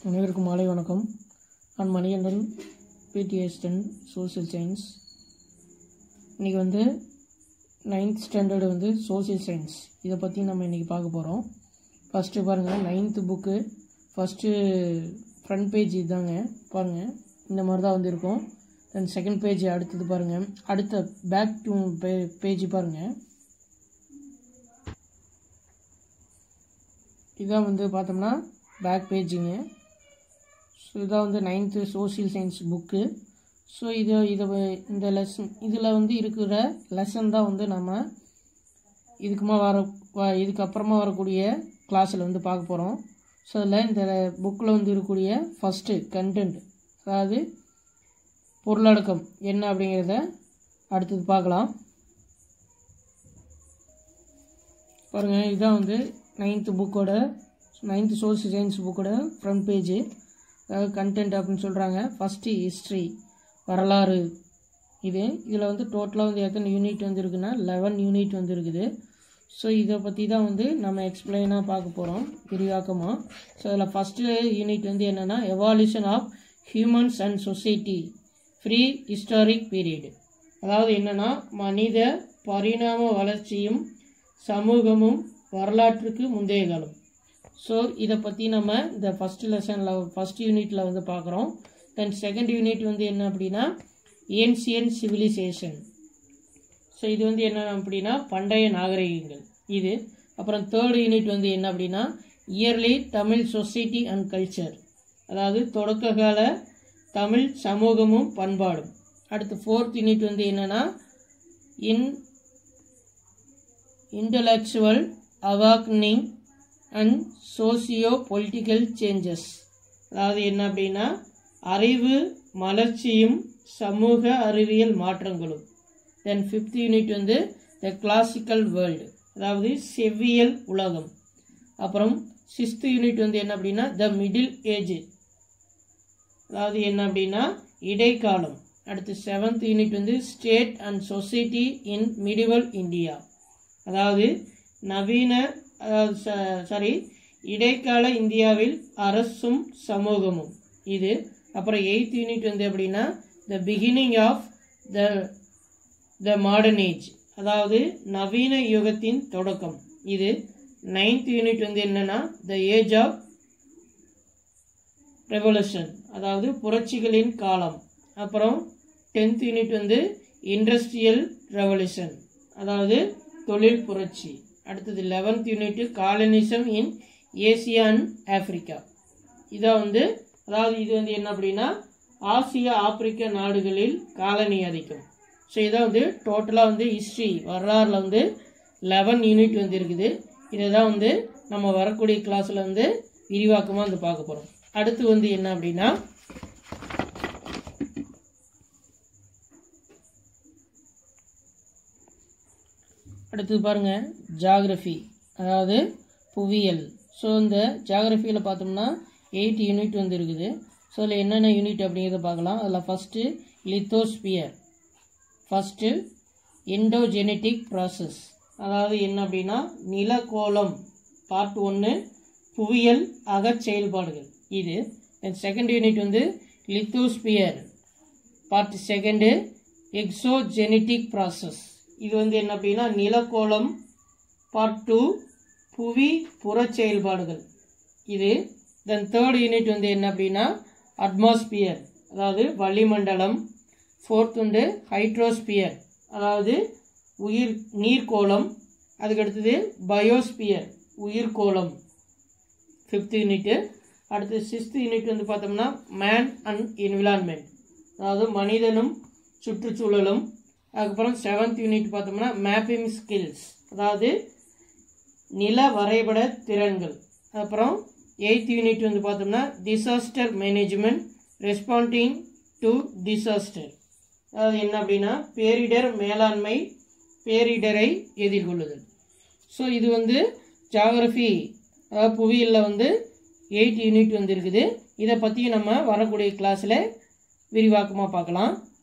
அனைவருக்கும் மாலை வணக்கம் நான் மணிகண்டன் பிடிஎஸ்டன் சோஷியல் சயின்ஸ் இன்றைக்கி வந்து நைன்த் ஸ்டாண்டர்டு வந்து சோஷியல் சயின்ஸ் இதை பற்றி நம்ம இன்றைக்கி பார்க்க போகிறோம் ஃபஸ்ட்டு பாருங்கள் ninth book first front page இதுதாங்க பாருங்கள் இந்த மாதிரி தான் வந்து இருக்கும் தென் செகண்ட் பேஜ் அடுத்தது பாருங்கள் அடுத்த பேக் டு பே பேஜ் பாருங்கள் இதான் வந்து பார்த்தோம்னா பேக் பேஜிங்க ஸோ இதான் வந்து ninth social science book so இதை இதை வ- இந்த லெசன் இதில் வந்து இருக்கிற லெசன் தான் வந்து நம்ம இதுக்குமா வர வ- இதுக்கப்புறமா வரக்கூடிய கிளாஸில் வந்து பார்க்க போகிறோம் ஸோ அதில் இந்த புக்கில் வந்து இருக்கக்கூடிய ஃபஸ்ட்டு கண்டென்ட் அதாவது பொருளடக்கம் என்ன அப்படிங்கிறத அடுத்தது பார்க்கலாம் பாருங்கள் இதுதான் வந்து நைன்த்து புக்கோட நைன்த்து சோஷியல் சயின்ஸ் புக்கோட ஃப்ரண்ட் பேஜு அதாவது கண்டென்ட் அப்படின்னு சொல்கிறாங்க ஃபஸ்ட்டு ஹிஸ்ட்ரி வரலாறு இது இதில் வந்து டோட்டலாக வந்து எத்தனை யூனிட் வந்து இருக்குன்னா லெவன் யூனிட் வந்து இருக்குது ஸோ இதை பற்றி தான் வந்து நம்ம எக்ஸ்பிளைனாக பார்க்க போகிறோம் விரிவாக்கமாக ஸோ அதில் ஃபஸ்ட்டு யூனிட் வந்து என்னென்னா evolution of humans and society prehistoric period அதாவது என்னென்னா மனித பரிணாம வளர்ச்சியும் சமூகமும் வரலாற்றுக்கு முந்தைய காலம் ஸோ இதை பற்றி நம்ம இந்த ஃபஸ்ட் லெசனில் ஃபஸ்ட் யூனிட்டில் வந்து பார்க்குறோம் தென் செகண்ட் யூனிட் வந்து என்ன அப்படின்னா ஏன்சியன் சிவிலைசேஷன் ஸோ இது வந்து என்ன அப்படின்னா பண்டைய நாகரிகங்கள் இது அப்புறம் தேர்ட் யூனிட் வந்து என்ன அப்படின்னா early Tamil society and culture அதாவது தொடக்க கால தமிழ் சமூகமும் பண்பாடும் அடுத்து ஃபோர்த் யூனிட் வந்து என்னன்னா in intellectual awakening and socio political changes அதாவது என்ன அப்படின்னா அறிவு மலர்ச்சியும் சமூக அறிவியல் மாற்றங்களும் தென் ஃபிஃப்த் யூனிட் வந்து த கிளாசிக்கல் வேர்ல்டு அதாவது செவ்வியல் உலகம் அப்புறம் சிக்ஸ்த் யூனிட் வந்து என்ன அப்படின்னா த மிடில் ஏஜ் அதாவது என்ன அப்படின்னா இடைக்காலம் அடுத்து செவன்த் யூனிட் வந்து state and society in medieval India அதாவது நவீன அதாவது சாரி இடைக்கால இந்தியாவில் அரசும் சமூகமும் இது அப்புறம் எயித் யூனிட் வந்து எப்படின்னா the beginning of the the modern age அதாவது நவீன யுகத்தின் தொடக்கம் இது நைன்த் யூனிட் வந்து என்னன்னா த ஏஜ் ஆஃப் ரெவல்யூஷன் அதாவது புரட்சிகளின் காலம் அப்புறம் டென்த் யூனிட் வந்து இண்டஸ்ட்ரியல் ரெவல்யூஷன் அதாவது தொழில் புரட்சி அடுத்தது eleventh unit colonialism in Asia and Africa இதான் வந்து அதாவது இது வந்து என்ன அப்படின்னா ஆசிய ஆப்பிரிக்க நாடுகளில் காலனி ஆதிக்கம் ஸோ இதான் வந்து டோட்டலாக வந்து ஹிஸ்ட்ரி வரலாறுல வந்து லெவன் யூனிட் வந்து இருக்குது இதை தான் வந்து நம்ம வரக்கூடிய கிளாஸில் வந்து விரிவாக்கமாக வந்து பார்க்க போகிறோம் அடுத்து வந்து என்ன அப்படின்னா அடுத்து பாருங்க ஜாகிரஃபி அதாவது புவியியல் ஸோ இந்த ஜாகிரஃபியில் பார்த்தோம்னா எயிட் யூனிட் வந்து இருக்குது ஸோ அதில் என்னென்ன யூனிட் அப்படிங்கிறத பார்க்கலாம் அதில் first lithosphere first endogenetic process அதாவது என்ன அப்படின்னா நிலக்கோளம் பார்ட் ஒன்று புவியியல் அகச் செயல்பாடுகள் இது தென் செகண்ட் யூனிட் வந்து lithosphere part second exogenetic process இது வந்து என்ன அப்படின்னா நிலக்கோளம் பார்ட் டூ புவி புறச் செயல்பாடுகள் இது தென் தேர்ட் யூனிட் வந்து என்ன அப்படின்னா அட்மாஸ்பியர் அதாவது வளிமண்டலம் ஃபோர்த் வந்து ஹைட்ரோஸ்பியர் அதாவது உயிர் நீர்க்கோளம் அதுக்கு அடுத்தது பயோஸ்பியர் உயிர்கோளம் ஃபிஃப்த் யூனிட்டு அடுத்து சிக்ஸ்த் யூனிட் வந்து பார்த்தோம்னா மேன் அண்ட் என்விரான்மெண்ட் அதாவது மனிதனும் சுற்றுச்சூழலும் அதுக்கப்புறம் செவன்த் யூனிட் பார்த்தோம்னா மேப்பிங் ஸ்கில்ஸ் அதாவது நில வரைபட திறன்கள் அப்புறம் எயித் யூனிட் வந்து பார்த்தோம்னா disaster management responding to disaster அதாவது என்ன அப்படின்னா பேரிடர் மேலாண்மை பேரிடரை எதிர்கொள்ளுதல் ஸோ இது வந்து ஜாகிரஃபி அதாவது புவியியலில் வந்து எயிட் யூனிட் வந்து இருக்குது இதை பற்றி நம்ம வரக்கூடிய கிளாஸில் விரிவாக்கமாக பார்க்கலாம்